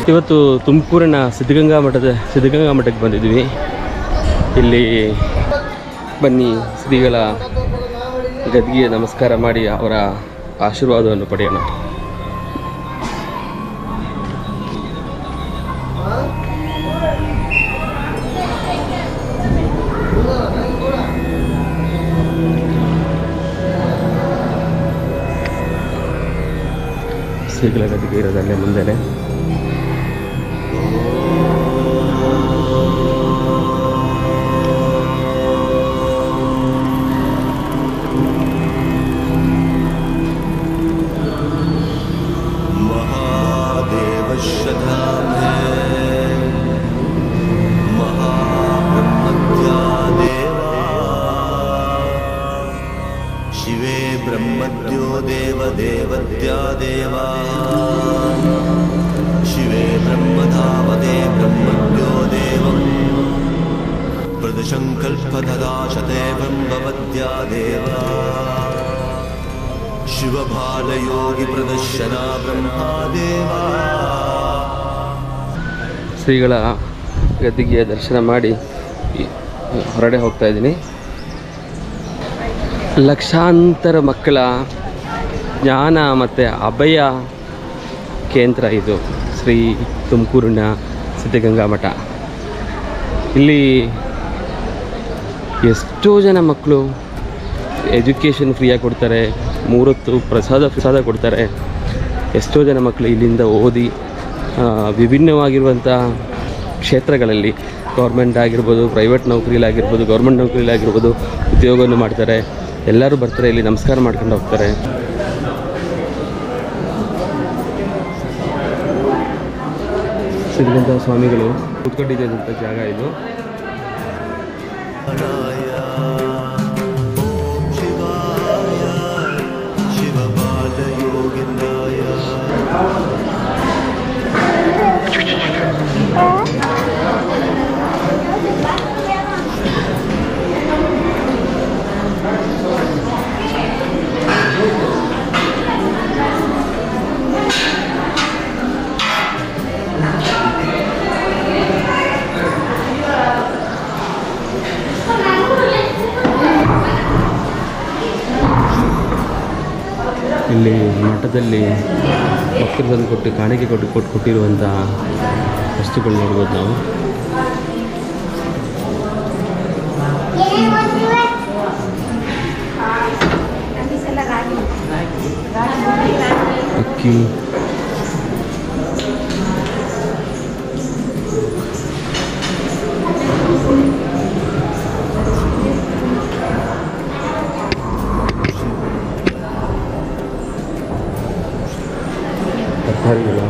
ಇವತ್ತು ತುಮಕೂರಿನ ಸಿದ್ಧಗಂಗಾ ಮಠದ ಸಿದ್ಧಗಂಗಾ ಮಠಕ್ಕೆ ಬಂದಿದ್ವಿ ಇಲ್ಲಿ ಬನ್ನಿ ಶ್ರೀಗಳ ಗದ್ದಿಗೆ ನಮಸ್ಕಾರ ಮಾಡಿ ಅವರ ಆಶೀರ್ವಾದವನ್ನು ಪಡೆಯೋಣ ಶ್ರೀಗಳ ಗದ್ದಿಗೆ ಇರೋದಲ್ಲೇ ಮುಂದೆನೆ महादेवशताब्दे महाब्रह्मत्या देवा शिवे ब्रह्मद्यो देवदेवत्या देवा शिवे ब्रह्मधावते ब्रह्मद्यो देवम् प्रदशङ्कल्पददाशते ब्रह्मवद्या देवा ಶಿವಭಾಲಯೋಗಿ ಪ್ರದರ್ಶನ ಬ್ರಹ್ಮದೇವ ಶ್ರೀಗಳ ಗದ್ದಿಗೆ ದರ್ಶನ ಮಾಡಿ ಈ- ಹೊರಡೆ ಹೋಗ್ತಾ ಇದ್ದೀನಿ ಲಕ್ಷಾಂತರ ಮಕ್ಕಳ ಜ್ಞಾನ ಮತ್ತು ಅಭಯ ಕೇಂದ್ರ ಇದು ಶ್ರೀ ತುಮಕೂರಿನ ಸಿದ್ಧಗಂಗಾ ಮಠ ಇಲ್ಲಿ ಎಷ್ಟೋ ಜನ ಮಕ್ಕಳು ಎಜುಕೇಷನ್ ಫ್ರೀಯಾಗಿ ಕೊಡ್ತಾರೆ ಮೂರೊತ್ತು ಪ್ರಸಾದ ಪ್ರಸಾದ ಕೊಡ್ತಾರೆ ಎಷ್ಟೋ ಜನ ಮಕ್ಕಳು ಇಲ್ಲಿಂದ ಓದಿ ಆ, ವಿಭಿನ್ನವಾಗಿರುವಂಥ ಕ್ಷೇತ್ರಗಳಲ್ಲಿ ಗೌರ್ಮೆಂಟ್ ಆಗಿರ್ಬೋದು ಪ್ರೈವೇಟ್ ನೌಕರಿಲಾಗಿರ್ಬೋದು ಗೌರ್ಮೆಂಟ್ ನೌಕರಿಲಾಗಿರ್ಬೋದು ಉದ್ಯೋಗವನ್ನು ಮಾಡ್ತಾರೆ ಎಲ್ಲರೂ ಬರ್ತಾರೆ ಇಲ್ಲಿ ನಮಸ್ಕಾರ ಮಾಡ್ಕೊಂಡು ಹೋಗ್ತಾರೆ ಸಿದ್ಧಗಂಗಾ ಸ್ವಾಮಿಗಳು ಕೂತ್ಕೊಂಡಿದ್ದಂಥ ಜಾಗ ಇದು ಓಂ ಶಿವಾಯ ಶಿವಬಾಲಯೋಗಿಂದಾಯ ಇಲ್ಲಿ ಮಠದಲ್ಲಿ ಭಕ್ತರು ತಂದು ಕೊಟ್ಟು ಕಾಣಿಕೆ ಕೊಟ್ಟು ಕೊಟ್ಟು ಕೊಟ್ಟಿರುವಂಥ ವಸ್ತುಗಳು ನೋಡ್ಬೋದು ನಾವು ಅಕ್ಕಿ ತರಕಾರಿಗಳು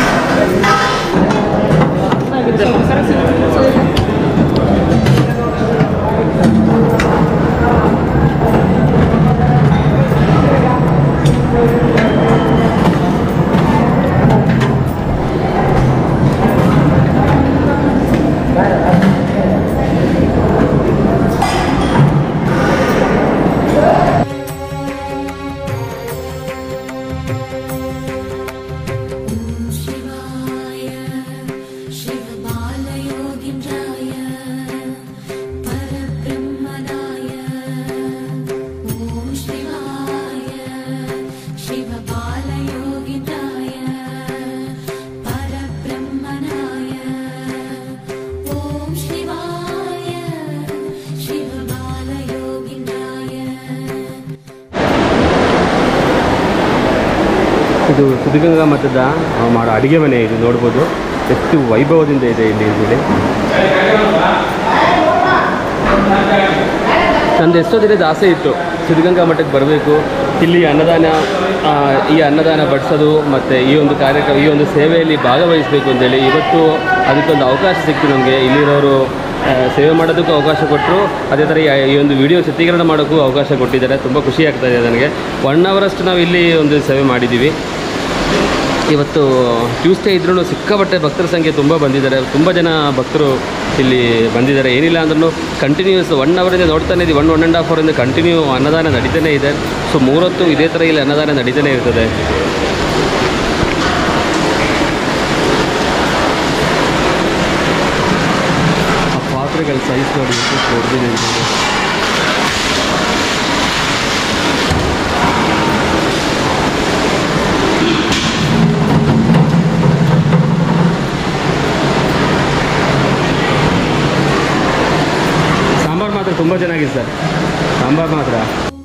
शिवाय शिवबालयोगिन्द्राय परब्रह्मणाय ॐ शिवाय शिवबालयोगिन्द्राय परब्रह्मणाय ॐ शिवाय शिवबालयोगिन्द्राय ಇದು ಸಿದ್ಧಗಂಗಾ ಮಠದ ಆ, ಮಾಡೋ ಅಡುಗೆ ಮನೆ ಇದು ನೋಡ್ಬೋದು ಎಷ್ಟು ವೈಭವದಿಂದ ಇದೆ ಇಲ್ಲಿ ಇಲ್ಲಿ ನಂದು ಎಷ್ಟೋ ದಿನದ ಆಸೆ ಇತ್ತು ಸಿದ್ಧಗಂಗಾ ಮಠಕ್ಕೆ ಬರಬೇಕು ಇಲ್ಲಿ ಅನ್ನದಾನ ಆ, ಈ ಅನ್ನದಾನ ಬಡಿಸೋದು ಮತ್ತು ಈ ಒಂದು ಕಾರ್ಯಕ್ರಮ ಈ ಒಂದು ಸೇವೆಯಲ್ಲಿ ಭಾಗವಹಿಸಬೇಕು ಅಂತೇಳಿ ಇವತ್ತು ಅದಕ್ಕೊಂದು ಅವಕಾಶ ಸಿಕ್ತು ನಮಗೆ ಇಲ್ಲಿರೋರು ಆ, ಸೇವೆ ಮಾಡೋದಕ್ಕೂ ಅವಕಾಶ ಕೊಟ್ಟರು ಅದೇ ಥರ ಈ ಈ ಒಂದು ವಿಡಿಯೋ ಚಿತ್ರೀಕರಣ ಮಾಡೋಕ್ಕೂ ಅವಕಾಶ ಕೊಟ್ಟಿದ್ದಾರೆ ತುಂಬ ಖುಷಿ ಆಗ್ತಾ ಇದೆ ನನಗೆ ಒನ್ ಅವರಷ್ಟು ನಾವು ಇಲ್ಲಿ ಒಂದು ಸೇವೆ ಮಾಡಿದ್ದೀವಿ ಇವತ್ತು ಟ್ಯೂಸ್ಡೇ ಇದ್ರೂ ಸಿಕ್ಕಾಪಟ್ಟೆ ಭಕ್ತರ ಸಂಖ್ಯೆ ತುಂಬ ಬಂದಿದ್ದಾರೆ ತುಂಬ ಜನ ಭಕ್ತರು ಇಲ್ಲಿ ಬಂದಿದ್ದಾರೆ ಏನಿಲ್ಲ ಅಂದ್ರೂ ಕಂಟಿನ್ಯೂಸ್ ಒನ್ ಅವರಿಂದ ನೋಡ್ತಾನೆ ಇದ್ದೀವಿ ಒನ್ ಒನ್ ಆ್ಯಂಡ್ ಹಾಫ್ ಅವರಿಂದ ಕಂಟಿನ್ಯೂ ಅನ್ನದಾನ ನಡೀತಾನೆ ಇದೆ ಸೊ ಮೂರೊತ್ತು ಇದೇ ಥರ ಇಲ್ಲಿ ಅನ್ನದಾನ ನಡೀತಾನೆ ಇರ್ತದೆ ಮೊಟ್ಟೆಗಳ ಸೈಜ್ ನೋಡಿ ಎಷ್ಟು ದೊಡ್ಡದಿದೆ ಅಂತ ಹೇಳಿ. ಸಾಂಬಾರು ಮಾತ್ರ ತುಂಬ ಚೆನ್ನಾಗಿದೆ ಸರ್ ಸಾಂಬಾರು ಮಾತ್ರ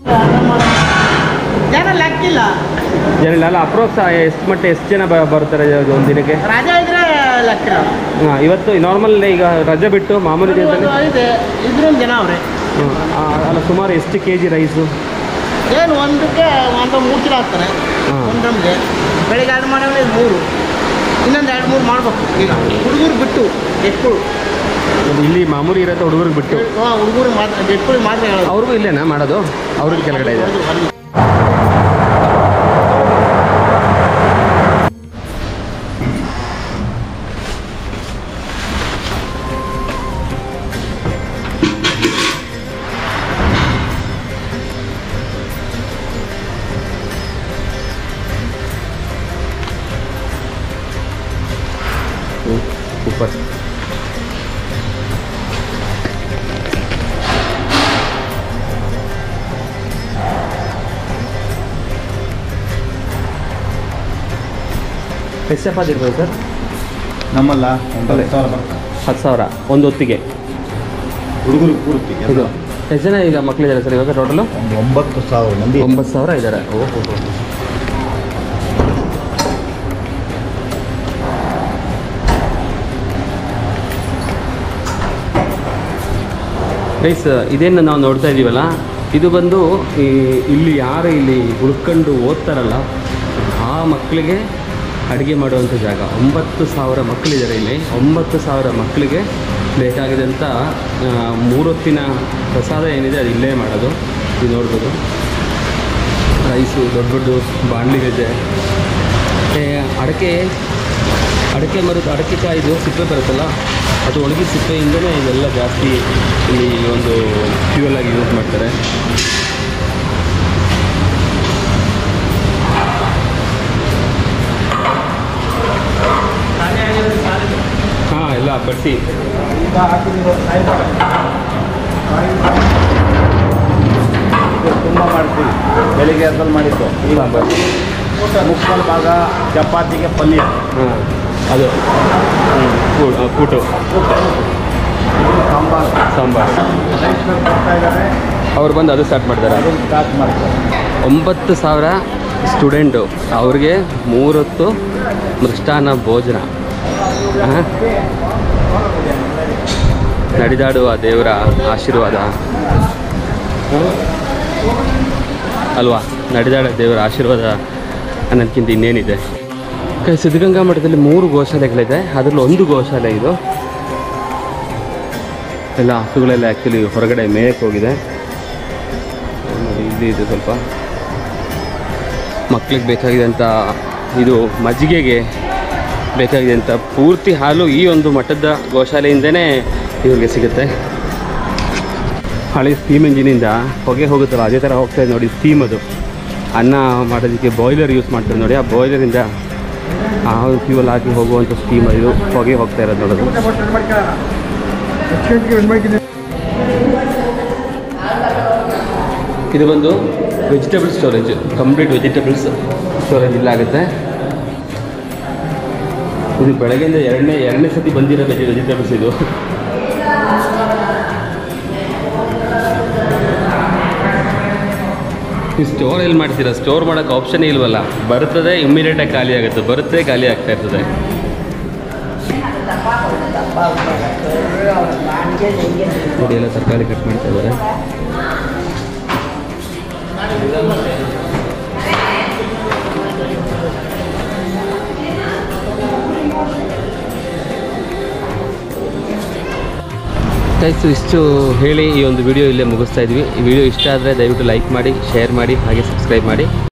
ಜನ ಲೆಕ್ಕಿಲ್ಲ ಏನಿಲ್ಲ ಅಲ್ಲ ಅಪ್ರೋಕ್ಸ್ ಎಷ್ಟು ಮಟ್ಟ ಎಷ್ಟು ಜನ ಬ- ಬರ್ತಾರೆ ಒಂದು ದಿನಕ್ಕೆ ರಜೆ ಇದ್ರೆ ಲೆಕ್ಕಿಲ್ಲ ಹಾಂ ಇವತ್ತು ನಾರ್ಮಲ್ ಈಗ ರಜೆ ಬಿಟ್ಟು ಮಾಮೂಲಿ ದಿನದಲ್ಲಿ ಒಂದು ಇದೆ ಇದ್ರೂ ಜನ ಅವ್ರೆ ಹ್ಮ್. ಆ, ಅಲ್ಲ ಸುಮಾರು ಎಷ್ಟು ಕೆ ಜಿ ರೈಸು ಏನು ಒಂದಕ್ಕೆ ಒಂದು ಮೂರು ಕಿಲೋ ಹಾಕ್ತಾರೆ ಹಾಂ. ಒಂದು ನಮಗೆ ಬೆಳಿಗ್ಗೆ ಎರಡು ಮಾಡೋಣ ಮೂರು ಇನ್ನೊಂದು ಎರಡು ಮೂರು ಮಾಡ್ಬೇಕು ಈಗ ಹುಡುಗರು ಬಿಟ್ಟು ಎಕ್ಕಳು ಇಲ್ಲಿ ಮಾಮೂಲಿ ಇರತ್ತೆ ಹುಡುಗರಿಗೆ ಬಿಟ್ಟು ಹುಡುಗರು ಮಾತ್ರ ಎಕ್ಕಳಿಗೆ ಮಾತ್ರ ಹೇಳೋದು ಅವ್ರಿಗೂ ಇಲ್ಲೇನಾ ಮಾಡೋದು ಅವ್ರಿಗೆ ಕೆಳಗಡೆ ಇದೆ ಹೊರಗೆ- ಹೊರಗೆ. ಸೂಪರ್ ಎಷ್ಟು ಚಪಾತಿ ಇರ್ಬೋದು ಸರ್ ನಮ್ಮಲ್ಲ ಒಂದು ಅದೇ. ಹತ್ತು ಸಾವಿರ ಬರ್ತದೆ ಹತ್ತು ಸಾವಿರ ಒಂದು ಹೊತ್ತಿಗೆ ಹುಡುಗರು ಪೂರ್ತಿ ಇದು ಎಷ್ಟು ಜನ ಈಗ ಮಕ್ಕಳಿದ್ದಾರೆ ಸರ್ ಇವಾಗ ಟೋಟಲು ಒಂದು ಒಂಬತ್ತು ಸಾವಿರ ಮಂದಿ ಒಂಬತ್ತು ಸಾವಿರ ಇದ್ದಾರೆ ಓಹೋ ರೈಸ್ ಇದೇನು ನಾವು ನೋಡ್ತಾ ಇದ್ದೀವಲ್ಲ ಇದು ಬಂದು ಈ ಇಲ್ಲಿ ಯಾರು ಇಲ್ಲಿ ಉಳ್ಕೊಂಡು ಓದ್ತಾರಲ್ಲ ಆ ಮಕ್ಕಳಿಗೆ ಅಡುಗೆ ಮಾಡುವಂಥ ಜಾಗ ಒಂಬತ್ತು ಸಾವಿರ ಮಕ್ಕಳಿದ್ದಾರೆ ಇಲ್ಲಿ ಒಂಬತ್ತು ಸಾವಿರ ಮಕ್ಕಳಿಗೆ ಬೇಕಾಗಿದಂಥ ಆ, ಮೂರೊತ್ತಿನ ಪ್ರಸಾದ ಏನಿದೆ ಅದು ಇಲ್ಲೇ ಮಾಡೋದು ಇದು ನೋಡ್ಬೋದು ರೈಸು ದೊಡ್ಡ ದೊಡ್ಡ ಬಾಣಲಿ ಗಜೆ ಮತ್ತು ಅಡಕೆ ಅಡಕೆ ಮರದ ಅಡಕೆ ಕಾಯ್ದು ಸಿಪ್ಪೆ ಬರುತ್ತಲ್ಲ ಅದು ಒಣಗಿ ಸಿಪ್ಪೆಯಿಂದನೇ ಇದೆಲ್ಲ ಜಾಸ್ತಿ ಇಲ್ಲಿ ಒಂದು ಫ್ಯೂಯಲ್ ಆಗಿ ಯೂಸ್ ಮಾಡ್ತಾರೆ ಹಾಂ ಎಲ್ಲ ಬಟ್ಟಿ ತುಂಬ ಮಾಡ್ತೀವಿ ಬೆಳಿಗ್ಗೆ ಅದ್ರಲ್ಲಿ ಮಾಡಿದ್ದು ಈಗ ಸಾಂಬಾರ್ ಮುಕ್ಕಾಲು ಭಾಗ ಚಪಾತಿಗೆ ಪಲ್ಯ ಹಾಂ ಅದು ಹ್ಮ್, ಕೂ- ಆ, ಕೂಟು ಸಾಂಬಾರು ಸಾಂಬಾರು ರೈಸ್ನಲ್ಲಿ ಬರ್ತಾ ಇದ್ದಾರೆ ಅವ್ರು ಬಂದು ಅದು ಸ್ಟಾರ್ಟ್ ಮಾಡ್ತಾರೆ ಅದನ್ನು ಸ್ಟಾರ್ಟ್ ಮಾಡ್ತಾರೆ ಒಂಬತ್ತು ಸಾವಿರ ಸ್ಟೂಡೆಂಟು ಅವ್ರಿಗೆ ಮೂರೊತ್ತು ಮೃಷ್ಟಾನ್ನ ಭೋಜನ ಆ? ನಡೆದಾಡುವ ದೇವರ ಆಶೀರ್ವಾದ ಅಲ್ವಾ ನಡೆದಾಡುವ ದೇವರ ಆಶೀರ್ವಾದ ಅನ್ನೋದಕ್ಕಿಂತ ಇನ್ನೇನಿದೆ ಕ- ಸಿದ್ಧಗಂಗಾ ಮಠದಲ್ಲಿ ಮೂರು ಗೋಶಾಲೆಗಳಿದೆ ಅದರಲ್ಲಿ ಒಂದು ಗೋಶಾಲೆ ಇದು ಎಲ್ಲ ಹಸುಗಳೆಲ್ಲ ಆ್ಯಕ್ಚುಲಿ ಹೊರಗಡೆ ಮೇಯಕ್ಕೆ ಹೋಗಿದೆ ನೋಡಿ ಇಲ್ಲಿ ಇದೆ ಸ್ವಲ್ಪ ಮಕ್ಕಳಿಗೆ ಬೇಕಾಗಿದ್ದಂಥ ಇದು ಮಜ್ಜಿಗೆಗೆ ಬೇಕಾಗಿದ್ದಂಥ ಪೂರ್ತಿ ಹಾಲು ಈ ಒಂದು ಮಠದ ಗೋಶಾಲೆಯಿಂದನೇ ಇವ್ರಿಗೆ ಸಿಗುತ್ತೆ ಹಳೆ ಸ್ಟೀಮ್ ಇಂಜಿನಿಂದ ಹೊಗೆ ಹೋಗುತ್ತಲ್ಲ ಅದೇ ಥರ ಹೋಗ್ತಾ ಇದೆ ನೋಡಿ ಸ್ಟೀಮ್ ಅದು ಅನ್ನ ಮಾಡೋದಕ್ಕೆ ಬಾಯ್ಲರ್ ಯೂಸ್ ಮಾಡ್ತಾರೆ ನೋಡಿ ಆ ಬಾಯ್ಲರಿಂದ ಆ ಫ್ಯೂಲ್ ಹಾಕಿ ಹೋಗುವಂಥ ಸ್ಟೀಮ್ ಇದು ಹೊಗೆ ಹೋಗ್ತಾ ಇರೋದು ನೋಡೋದು ಇದು ಬಂದು vegetable storage complete vegetables storage ಇಲ್ಲ ಆಗುತ್ತೆ ಇದು ಬೆಳಗ್ಗೆಯಿಂದ ಎರಡನೇ ಎರಡನೇ ಸತಿ ಬಂದಿರೋ ವೆಜಿ ವೆಜಿಟೇಬಲ್ಸ್ ಇದು ನೀವು ಸ್ಟೋರ್ ಎಲ್ಲಿ ಮಾಡ್ತೀರಾ ಸ್ಟೋರ್ ಮಾಡೋಕ್ಕೆ ಆಪ್ಷನ್ ಇಲ್ವಲ್ಲ ಬರ್ತದೆ ಇಮ್ಮಿಡಿಯೇಟಾಗಿ ಖಾಲಿ ಆಗುತ್ತೆ ಬರುತ್ತೆ ಖಾಲಿ ಆಗ್ತಾ ಇರ್ತದೆ ನೋಡಿ ಎಲ್ಲ ತರಕಾರಿ ಕಟ್ ಮಾಡ್ತಾ ಇದ್ದಾರೆ ಗೈಸ್ ಇಷ್ಟು ಹೇಳಿ ಈ ಒಂದು ವಿಡಿಯೋ ಇಲ್ಲೇ ಮುಗಿಸ್ತಾ ಇದ್ವಿ ಈ ವಿಡಿಯೋ ಇಷ್ಟ ಆದರೆ ದಯವಿಟ್ಟು ಲೈಕ್ ಮಾಡಿ ಶೇರ್ ಮಾಡಿ ಹಾಗೆ ಸಬ್ಸ್ಕ್ರೈಬ್ ಮಾಡಿ